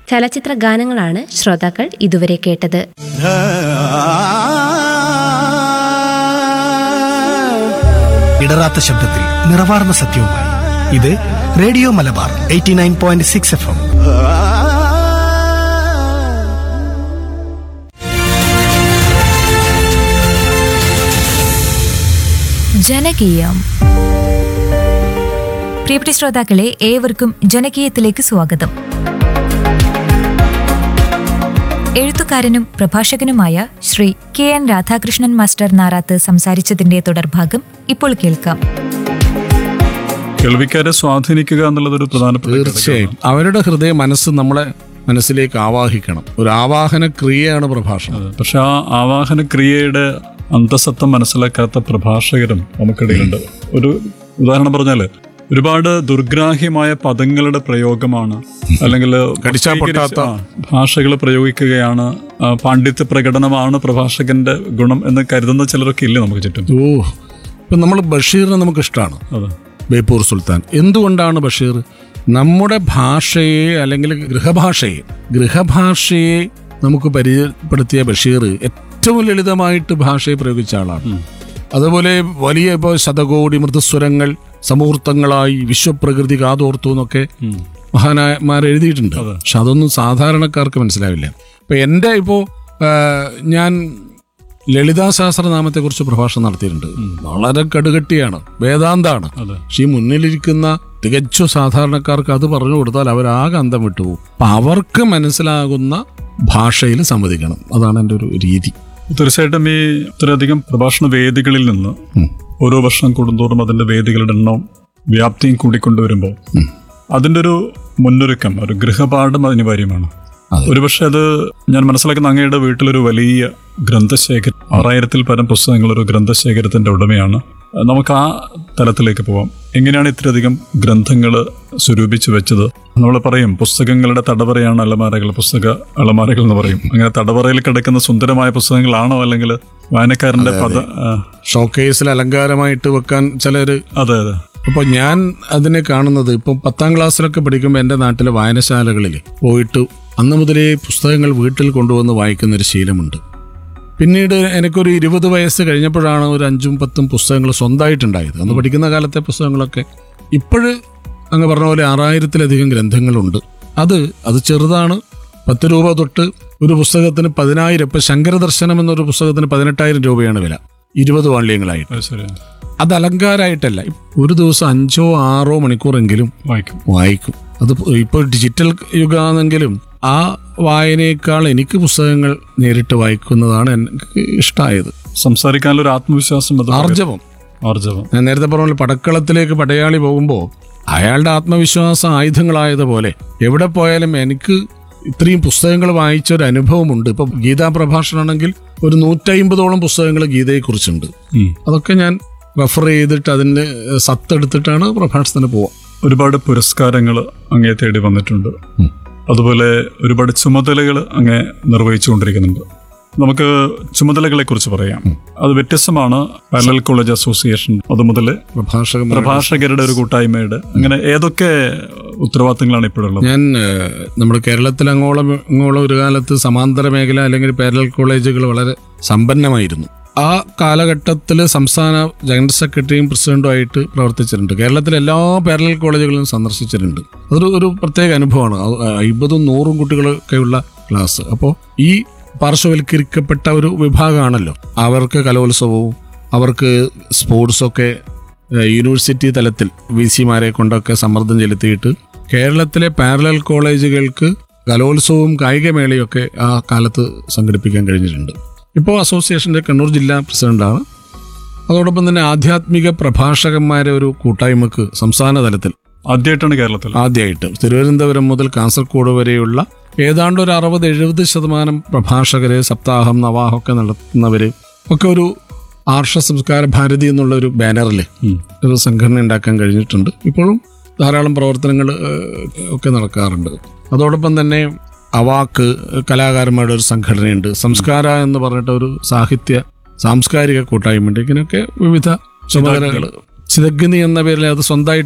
ചലച്ചിത്ര ഗാനങ്ങളാണ് ശ്രോതാക്കൾ ഇതുവരെ കേട്ടത് ഇടറാത്ത ശബ്ദത്തിൽ നിറവാർന്ന സത്യവുമായി ഇത് radio Malabar eighty nine point six F M Janakeeyam പ്രിയപ്പെട്ട ശ്രോതാക്കളെ ഏവർക്കും ജനകീയത്തിലേക്ക് സ്വാഗതം എഴുത്തുകാരനും പ്രഭാഷകനുമായ Shri K N Radhakrishnan master Narath സംസാരിച്ചതിന്റെ തുടർഭാഗം ഇപ്പോൾ കേൾക്കാം കേൾവിക്കാരെ സ്വാധീനിക്കുക എന്നുള്ളതൊരു പ്രധാനപ്പെട്ട തീർച്ചയായും അവരുടെ ഹൃദയ മനസ്സ് നമ്മളെ മനസ്സിലേക്ക് ആവാഹിക്കണം ഒരു ആവാഹന ക്രിയയാണ് പ്രഭാഷണം ഘടകം. പക്ഷെ ആ ആവാഹന ക്രിയയുടെ അന്തസത്തം മനസ്സിലാക്കാത്ത പ്രഭാഷകരും നമുക്കിടയിലുണ്ട് ഒരു ഉദാഹരണം പറഞ്ഞാല് ഒരുപാട് ദുർഗ്രാഹ്യമായ പദങ്ങളുടെ പ്രയോഗമാണ് അല്ലെങ്കിൽ കടിച്ചാ പൊട്ടാത്ത. ഭാഷകൾ പ്രയോഗിക്കുകയാണ് ആ, പാണ്ഡിത്യ പ്രകടനമാണ് പ്രഭാഷകന്റെ ഗുണം എന്ന് കരുതുന്ന ചിലരൊക്കെ ഇല്ലേ നമുക്ക് ചുറ്റും ഓ ഇപ്പം നമ്മൾ ബഷീറിനെ നമുക്ക് ഇഷ്ടമാണ് അതെ ബേപ്പൂർ സുൽത്താൻ എന്തുകൊണ്ടാണ് ബഷീർ നമ്മുടെ ഭാഷയെ അല്ലെങ്കിൽ ഗൃഹഭാഷയെ ഗൃഹഭാഷയെ നമുക്ക് പരിചയപ്പെടുത്തിയ ബഷീർ ഏറ്റവും ലളിതമായിട്ട് ഭാഷയെ പ്രയോഗിച്ച ആളാണ് അതുപോലെ വലിയ ഇപ്പോൾ ശതകോടി മൃദുസ്വരങ്ങൾ സമൂർത്തങ്ങളായി വിശ്വപ്രകൃതി കാതോർത്തു എന്നൊക്കെ മഹാനായമാർ എഴുതിയിട്ടുണ്ട് പക്ഷെ അതൊന്നും സാധാരണക്കാർക്ക് മനസ്സിലാവില്ല ഇപ്പൊ എൻ്റെ ഇപ്പോൾ ഞാൻ ലളിതാ സഹസ്രനാമത്തെ കുറിച്ച് പ്രഭാഷണം നടത്തിയിട്ടുണ്ട് വളരെ കടുകട്ടിയാണ് വേദാന്താണ് അതെ. പക്ഷെ ഈ മുന്നിലിരിക്കുന്ന തികച്ചു സാധാരണക്കാർക്ക് അത് പറഞ്ഞു കൊടുത്താൽ അവരാകെ അന്തം വിട്ടുപോകും അപ്പൊ അവർക്ക് മനസ്സിലാകുന്ന ഭാഷയിൽ സമ്മതിക്കണം അതാണ് എൻ്റെ ഒരു രീതി തീർച്ചയായിട്ടും ഈ ഇത്രയധികം പ്രഭാഷണ വേദികളിൽ നിന്ന് ഓരോ വർഷം കൂടുന്തോറും അതിന്റെ വേദികളുടെ എണ്ണവും വ്യാപ്തിയും കൂടിക്കൊണ്ടുവരുമ്പോൾ അതിന്റെ ഒരു മുന്നൊരുക്കം ഒരു ഗൃഹപാഠം അനിവാര്യമാണ് അതെ. ഒരുപക്ഷെ അത് ഞാൻ മനസ്സിലാക്കുന്ന അങ്ങയുടെ വീട്ടിലൊരു വലിയ ഗ്രന്ഥശേഖരം ആറായിരത്തിൽ പരം പുസ്തകങ്ങൾ ഒരു ഗ്രന്ഥശേഖരത്തിന്റെ ഉടമയാണ് നമുക്ക് ആ തലത്തിലേക്ക് പോവാം എങ്ങനെയാണ് ഇത്രയധികം ഗ്രന്ഥങ്ങൾ സ്വരൂപിച്ചു വെച്ചത് നമ്മൾ പറയും പുസ്തകങ്ങളുടെ തടവറയാണ് അലമാരകൾ പുസ്തക അലമാരകൾ എന്ന് പറയും അങ്ങനെ തടവറയിൽ കിടക്കുന്ന സുന്ദരമായ പുസ്തകങ്ങളാണോ അല്ലെങ്കിൽ വായനക്കാരന്റെ പദ ആ, ഷോക്കേസിൽ അലങ്കാരമായിട്ട് വെക്കാൻ ചിലര് അതെ അതെ അപ്പോൾ ഞാൻ അതിനെ കാണുന്നത് ഇപ്പം പത്താം ക്ലാസ്സിലൊക്കെ പഠിക്കുമ്പോൾ എൻ്റെ നാട്ടിലെ വായനശാലകളിൽ പോയിട്ട് അന്ന് മുതലേ പുസ്തകങ്ങൾ വീട്ടിൽ കൊണ്ടുവന്ന് വായിക്കുന്ന ഒരു ശീലമുണ്ട് പിന്നീട് എനിക്കൊരു ഇരുപത് വയസ്സ് കഴിഞ്ഞപ്പോഴാണ് ഒരു അഞ്ചും പത്തും പുസ്തകങ്ങൾ സ്വന്തമായിട്ടുണ്ടായത് അന്ന് പഠിക്കുന്ന കാലത്തെ പുസ്തകങ്ങളൊക്കെ ഇപ്പോഴ് അങ്ങ് പറഞ്ഞ പോലെ ആറായിരത്തിലധികം ഗ്രന്ഥങ്ങളുണ്ട് അത് അത് ചെറുതാണ് പത്ത് രൂപ തൊട്ട് ഒരു പുസ്തകത്തിന് പതിനായിരം ഇപ്പം ശങ്കരദർശനം എന്നൊരു പുസ്തകത്തിന് പതിനെട്ടായിരം രൂപയാണ് വില ഇരുപത് വാള്യങ്ങളായിട്ട് അത് ശരിയാണ് അത് അലങ്കാരമായിട്ടല്ല ഒരു ദിവസം അഞ്ചോ ആറോ മണിക്കൂറെങ്കിലും വായിക്കും വായിക്കും അത് ഇപ്പോൾ ഡിജിറ്റൽ യുഗമാണെങ്കിലും ആ വായനയേക്കാൾ എനിക്ക് പുസ്തകങ്ങൾ നേരിട്ട് വായിക്കുന്നതാണ് എനിക്ക് ഇഷ്ടമായത് സംസാരിക്കാനുള്ള ഒരു ആത്മവിശ്വാസം അത് ആർജവം ആർജവം ഞാൻ നേരത്തെ പറഞ്ഞ പോലെ പടക്കളത്തിലേക്ക് പടയാളി പോകുമ്പോൾ അയാളുടെ ആത്മവിശ്വാസം ആയുധങ്ങളായതുപോലെ എവിടെ പോയാലും എനിക്ക് ഇത്രയും പുസ്തകങ്ങൾ വായിച്ച ഒരു അനുഭവമുണ്ട് ഇപ്പൊ ഗീതാ പ്രഭാഷണമാണെങ്കിൽ ഒരു നൂറ്റമ്പതോളം പുസ്തകങ്ങൾ ഗീതയെക്കുറിച്ചുണ്ട് ഉം. അതൊക്കെ ഞാൻ റെഫർ ചെയ്തിട്ട് അതിൻ്റെ സത്തെടുത്തിട്ടാണ് പ്രഭാഷണത്തിന് പോവുക ഒരുപാട് പുരസ്കാരങ്ങൾ അങ്ങേ തേടി വന്നിട്ടുണ്ട് അതുപോലെ ഒരുപാട് ചുമതലകൾ അങ്ങേ നിർവഹിച്ചുകൊണ്ടിരിക്കുന്നുണ്ട് നമുക്ക് ചുമതലകളെ കുറിച്ച് പറയാം അത് വ്യത്യസ്തമാണ് പാരലൽ കോളേജ് അസോസിയേഷൻ അതുമുതൽ പ്രഭാഷകൻ പ്രഭാഷകരുടെ ഒരു കൂട്ടായ്മയുടെ അങ്ങനെ ഏതൊക്കെ ഉത്തരവാദിത്തങ്ങളാണ് ഇപ്പോഴുള്ളത് ഞാൻ ഏഹ്, നമ്മുടെ കേരളത്തിൽ അങ്ങോളം ഇങ്ങോളം ഒരു കാലത്ത് സമാന്തര മേഖല അല്ലെങ്കിൽ പാരലൽ കോളേജുകൾ വളരെ സമ്പന്നമായിരുന്നു ആ കാലഘട്ടത്തിൽ സംസ്ഥാന ജനറൽ സെക്രട്ടറിയും പ്രസിഡന്റുമായിട്ട് പ്രവർത്തിച്ചിട്ടുണ്ട് കേരളത്തിലെ എല്ലാ പാരലൽ കോളേജുകളും സന്ദർശിച്ചിട്ടുണ്ട് അതൊരു ഒരു പ്രത്യേക അനുഭവമാണ് അത് അയ്പതും നൂറും കുട്ടികളൊക്കെയുള്ള ക്ലാസ് അപ്പോൾ ഈ പാർശ്വവൽക്കരിക്കപ്പെട്ട ഒരു വിഭാഗമാണല്ലോ അവർക്ക് കലോത്സവവും അവർക്ക് സ്പോർട്സൊക്കെ ഏഹ് യൂണിവേഴ്സിറ്റി തലത്തിൽ വി സിമാരെ കൊണ്ടൊക്കെ സമ്മർദ്ദം ചെലുത്തിയിട്ട് കേരളത്തിലെ പാരലൽ കോളേജുകൾക്ക് കലോത്സവവും കായികമേളയൊക്കെ ആ കാലത്ത് സംഘടിപ്പിക്കാൻ കഴിഞ്ഞിട്ടുണ്ട് ഇപ്പോൾ അസോസിയേഷൻ്റെ കണ്ണൂർ ജില്ലാ പ്രസിഡന്റാണ് അതോടൊപ്പം തന്നെ ആധ്യാത്മിക പ്രഭാഷകന്മാരെ ഒരു കൂട്ടായ്മക്ക് സംസ്ഥാന തലത്തിൽ ആദ്യമായിട്ടാണ് കേരളത്തിൽ ആദ്യമായിട്ട് തിരുവനന്തപുരം മുതൽ കാസർഗോഡ് വരെയുള്ള ഏതാണ്ട് ഒരു അറുപത് എഴുപത് ശതമാനം പ്രഭാഷകര് സപ്താഹം നവാഹമൊക്കെ നടത്തുന്നവര് ഒക്കെ ഒരു ആർഷ സംസ്കാര ഭാരതി എന്നുള്ള ഒരു ബാനറിൽ ഒരു സംഘടന ഉണ്ടാക്കാൻ കഴിഞ്ഞിട്ടുണ്ട് ഇപ്പോഴും ധാരാളം പ്രവർത്തനങ്ങൾ ഒക്കെ നടക്കാറുണ്ട് അതോടൊപ്പം തന്നെ അവാക്ക് കലാകാരന്മാരുടെ ഒരു സംഘടനയുണ്ട് സംസ്കാര എന്ന് പറഞ്ഞിട്ട് ഒരു സാഹിത്യ സാംസ്കാരിക കൂട്ടായ്മയുണ്ട് ഇങ്ങനെയൊക്കെ വിവിധ ചുമതലകൾ ചിതഗ്നി എന്ന പേരിൽ അത് സ്വന്തമായിട്ട്